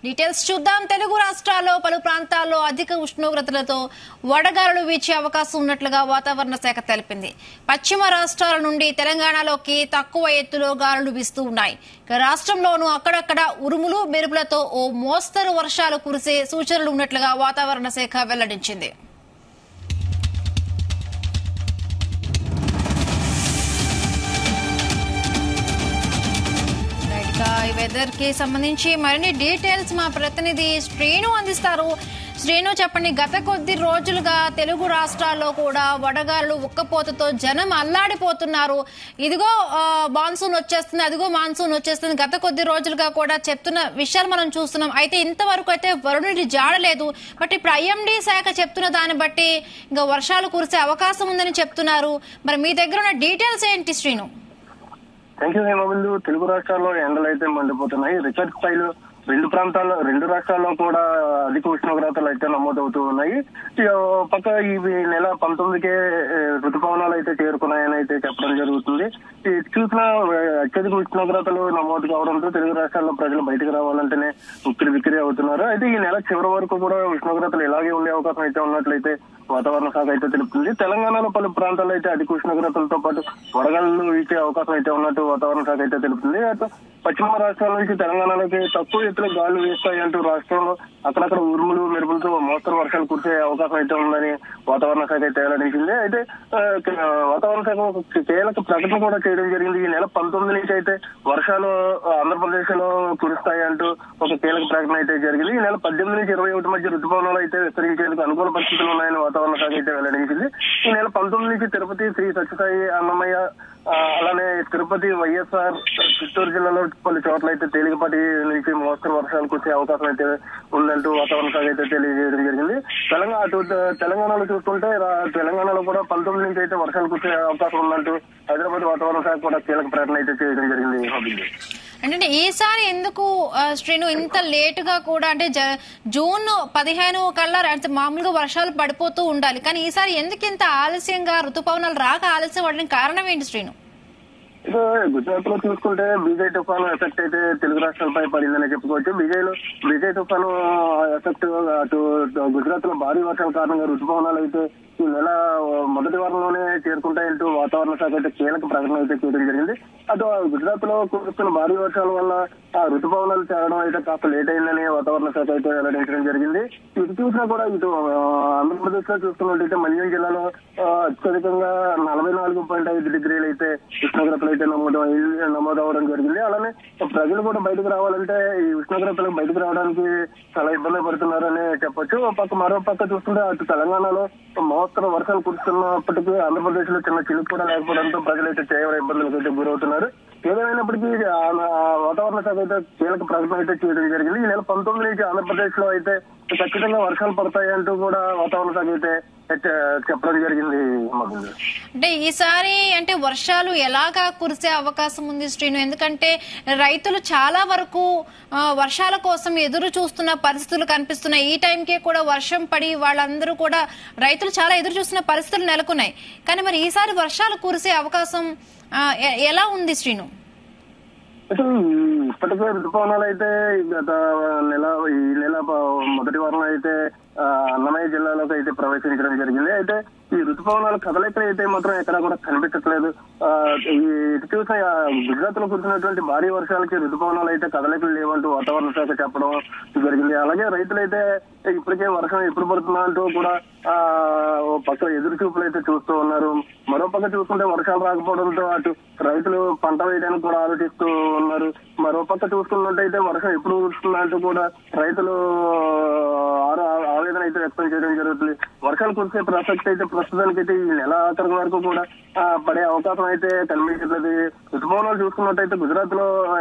Details చూద్దాం తెలుగు రాష్ట్రాల్లో పలు ప్రాంతాల్లో అధిక ఉష్ణోగ్రతలతో వడగాలులు వీచే అవకాశం ఉన్నట్లుగా వాతావరణ శాఖ తెలిపింది పశ్చిమ రాష్ట్రాల నుండి తెలంగాణలోకి తక్కువ ఎత్తులో గాలులు వీస్తూ ఉన్నాయి ఇక రాష్ట్రంలోనూ అక్కడక్కడ ఉరుములు మెరుపులతో ఓ మోస్తరు వర్షాలు కురిసే సూచనలు ఉన్నట్లుగా వాతావరణ శాఖ వెల్లడించింది రైట్ గా ఈ వెదర్ కి సంబంధించి మరిన్ని డీటెయిల్స్ మా ప్రతినిధి శ్రీను అందిస్తారు శ్రీను చెప్పండి గత కొద్ది రోజులుగా తెలుగు రాష్ట్రాల్లో కూడా వడగాళ్ళు ఉక్కపోతతో జనం అల్లాడిపోతున్నారు ఇదిగో ఆ, మాన్సూన్ వచ్చేస్తుంది అదిగో మాన్సూన్ వచ్చేస్తుంది గత కొద్ది రోజులుగా కూడా చెప్తున్న విషయాలు మనం చూస్తున్నాం అయితే ఇంతవరకు అయితే వరుణుడి జాడలేదు బట్ ఇప్పుడు ఐఎండీ శాఖ చెప్తున్న దాన్ని బట్టి ఇంకా వర్షాలు కురిసే అవకాశం ఉందని చెప్తున్నారు మరి మీ దగ్గర ఉన్న డీటెయిల్స్ ఏంటి శ్రీను థ్యాంక్ యూ హేమబిందు తెలుగు రాష్ట్రాల్లో ఎండలు అయితే మండిపోతున్నాయి రికార్డ్ స్థాయిలో రెండు ప్రాంతాల్లో రెండు రాష్ట్రాల్లో కూడా అధిక ఉష్ణోగ్రతలు అయితే నమోదవుతూ ఉన్నాయి ఈ ఓ పక్క ఈ నెల పంతొమ్మిదికే ఏ, ఋతుపవనాలు అయితే చేరుకున్నాయని అయితే చెప్పడం జరుగుతుంది ఈ చూసిన ఏ, అత్యధిక ఉష్ణోగ్రతలు నమోదు కావడంతో తెలుగు రాష్ట్రాల్లో ప్రజలు బయటకు రావాలంటేనే ఉక్కిరి బిక్కిరి అవుతున్నారు అయితే ఈ నెల చివరి వరకు కూడా ఉష్ణోగ్రతలు ఇలాగే ఉండే అవకాశం అయితే ఉన్నట్లయితే వాతావరణ శాఖ అయితే తెలుపుతుంది తెలంగాణలో పలు ప్రాంతాల్లో అయితే అధిక ఉష్ణోగ్రతలతో పాటు వడగాళ్ళు వీచే అవకాశం అయితే ఉన్నట్టు వాతావరణ శాఖ అయితే తెలుపుతుంది అటు పశ్చిమ రాష్ట్రాల నుంచి తెలంగాణలోకి తక్కువ ఎత్తులో గాలు వీస్తాయి అంటూ రాష్ట్రంలో అక్కడక్కడ ఉరుములు మెరుపులతో మోస్తరు వర్షాలు కురిసే అవకాశం అయితే ఉందని వాతావరణ శాఖ అయితే వెల్లడించింది అయితే ఆ, క- వాతావరణ శాఖ ఒక కీలక ప్రకటన కూడా చేయడం జరిగింది ఈ నెల పంతొమ్మిది నుంచి అయితే వర్షాలు ఆ, ఆంధ్రప్రదేశ్ లో కురుస్తాయి అంటూ ఒక కీలక ప్రకటన అయితే జరిగింది ఈ నెల పద్దెనిమిది నుంచి ఇరవై ఒకటి మధ్య ఋతుపవనాలు అయితే విస్తరించేందుకు అనుకూల పరిస్థితులు ఉన్నాయని వాతావరణ శాఖ అయితే వెల్లడించింది ఈ నెల పంతొమ్మిది నుంచి తిరుపతి శ్రీ సత్యసాయి అన్నమయ్య ఆ, అలానే తిరుపతి వైఎస్ఆర్ చిత్తూరు జిల్లాలో పలు చోట్ల అయితే తేలికపాటి నుంచి మోస్తరు వర్షాలు కురిసే అవకాశం అయితే ఉందంటూ వాతావరణ శాఖ అయితే తెలియజేయడం జరిగింది తెలంగాణ అటు తెలంగాణలో చూసుకుంటే రా- తెలంగాణలో కూడా పంతొమ్మిది నుంచి అయితే వర్షాలు కురిసే అవకాశం ఉందంటూ హైదరాబాద్ వాతావరణ శాఖ కూడా కీలక ప్రకటన అయితే చేయడం జరిగింది అభివృద్ధి అంటే ఈసారి ఎందుకు ఆ, శ్రీను ఇంత లేటుగా కూడా అంటే జ- జూన్ పదిహేను కల్లా అంటే మామూలుగా వర్షాలు పడిపోతూ ఉండాలి కానీ ఈసారి ఎందుకు ఇంత ఆలస్యంగా ఋతుపవనాలు రాక ఆలస్యం పడడానికి కారణం ఏంటి శ్రీను ఇక గుజరాత్ లో చూసుకుంటే బీజేపీ తుఫాను ఎఫెక్ట్ అయితే తెలుగు రాష్ట్రాలపై పడిందని చెప్పుకోవచ్చు బీజేపీ లో బీజేపీ తుఫాను ఎఫెక్ట్ అటు గుజరాత్ లో భారీ వర్షాల కారణంగా రుతుపవనాలు అయితే ఈ నెల మొదటి వారంలోనే చేరుకుంటాయంటూ వాతావరణ శాఖ అయితే కీలక ప్రకటన అయితే చేయడం జరిగింది అటు గుజరాత్ లో కురుస్తున్న భారీ వర్షాల వల్ల ఆ ఋతుపవనాలు చేరడం అయితే కాస్త లేట్ అయిందని వాతావరణ శాఖ అయితే వెల్లడించడం జరిగింది ఇటు చూసినా కూడా ఇటు ఆ, ఆంధ్రప్రదేశ్ లో చూసుకున్నట్టయితే మన్యం జిల్లాలో ఆ, అత్యధికంగా నలభై నాలుగు పాయింట్ ఐదు డిగ్రీలు అయితే ఉష్ణోగ్రతలు అయితే నమోదు నమోదవడం జరిగింది అలానే ప్రజలు కూడా బయటకు రావాలంటే ఈ ఉష్ణోగ్రతలకు బయటకు రావడానికి చాలా ఇబ్బంది పడుతున్నారని చెప్పొచ్చు ఒక పక్క మరో పక్క చూస్తుంటే అటు తెలంగాణలో మోస్తరు వర్షాలు కురుస్తున్నప్పటికీ ఆంధ్రప్రదేశ్ లో చిన్న చిలుకు కూడా లేకపోవడంతో ప్రజలైతే తీవ్ర ఇబ్బందులకు అయితే గురవుతున్నారు ఏదేమైనప్పటికీ ఆ ఆ వాతావరణ శాఖ అయితే కీలక ప్రకటన అయితే చేయడం జరిగింది ఈ నెల పంతొమ్మిది నుంచి ఆంధ్రప్రదేశ్ లో అయితే ఖచ్చితంగా వర్షాలు పడతాయి అంటూ కూడా వాతావరణ శాఖ అయితే చె- చెప్పడం జరిగింది మధు అంటే ఈసారి అంటే వర్షాలు ఎలాగా కురిసే అవకాశం ఉంది శ్రీను ఎందుకంటే రైతులు చాలా వరకు ఆ, వర్షాల కోసం ఎదురు చూస్తున్న పరిస్థితులు కనిపిస్తున్నాయి ఈ టైంకే కూడా వర్షం పడి వాళ్ళందరూ కూడా రైతులు చాలా ఎదురు చూస్తున్న పరిస్థితులు నెలకొన్నాయి కానీ మరి ఈసారి వర్షాలు కురిసే అవకాశం ఆ, ఎ- ఎలా ఉంది శ్రీను అయితే ఈ ఇప్పటికే ఋతుపవనాలు అయితే గత నెల ఈ నెల ప- మొదటి వారం అయితే ఆ, అన్నమయ్య జిల్లాలోకి అయితే ప్రవేశించడం జరిగింది అయితే ఈ ఋతుపవనాల కదలికలు అయితే మాత్రం ఎక్కడా కూడా కనిపించట్లేదు ఆ, ఈ ఇటు చూసే ఆ, గుజరాత్ లో కురిసినటువంటి భారీ వర్షాలకి ఋతుపవనాలు అయితే కదలికలు లేవంటూ వాతావరణ శాఖ చెప్పడం జరిగింది అలాగే రైతులైతే ఇప్పటికే వర్షం ఎప్పుడు పడుతుందా అంటూ కూడా ఆ ఓ పక్క ఎదురు చూపులు అయితే చూస్తూ ఉన్నారు మరో పక్క చూసుకుంటే వర్షాలు రాకపోవడంతో అటు రైతులు పంట వేయడానికి కూడా ఆలోచిస్తూ ఉన్నారు మరో పక్క చూసుకున్నట్టయితే వర్షం ఎప్పుడు కురుస్తుందా అంటూ కూడా రైతులు ఆర- ఆవేదన అయితే వ్యక్తం చేయడం జరుగుతుంది వర్షాలు కురిసే ప్రసక్తి అయితే ప్రస్తుతానికి అయితే ఈ నెల ఆఖరి వరకు కూడా ఆ, పడే అవకాశం అయితే కనిపించట్లేదు ఋతుపవనాలు చూసుకున్నట్టయితే గుజరాత్ లో ఆ,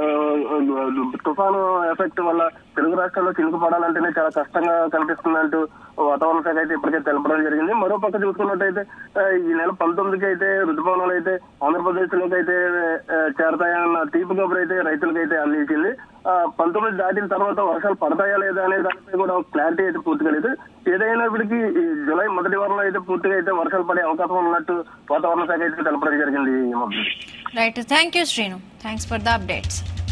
తుఫాను ఎఫెక్ట్ వల్ల తెలుగు రాష్ట్రాల్లో చినుకు పడాలంటేనే చాలా కష్టంగా కనిపిస్తుందంటూ వాతావరణ శాఖ అయితే ఇప్పటికే తెలపడం జరిగింది మరో పక్క చూసుకున్నట్టయితే ఆ, ఈ నెల పంతొమ్మిదికి అయితే ఋతుపవనాలు అయితే ఆంధ్రప్రదేశ్ లోకి అయితే ఆ, చేరతాయన్న తీపి కబురు అయితే రైతులకు అయితే అందించింది ఆ, పంతొమ్మిది దాటిన తర్వాత వర్షాలు పడతాయా లేదా అనే దానిపై కూడా ఒక క్లారిటీ అయితే పూర్తిగా లేదు ఏదైనప్పటికీ ఈ జూలై మొదటి వారంలో అయితే పూర్తిగా అయితే వర్షాలు పడే అవకాశం ఉన్నట్టు వాతావరణ శాఖ అయితే తెలపడం జరిగింది ఈ మధ్య. Right thank you Srinu thanks for the updates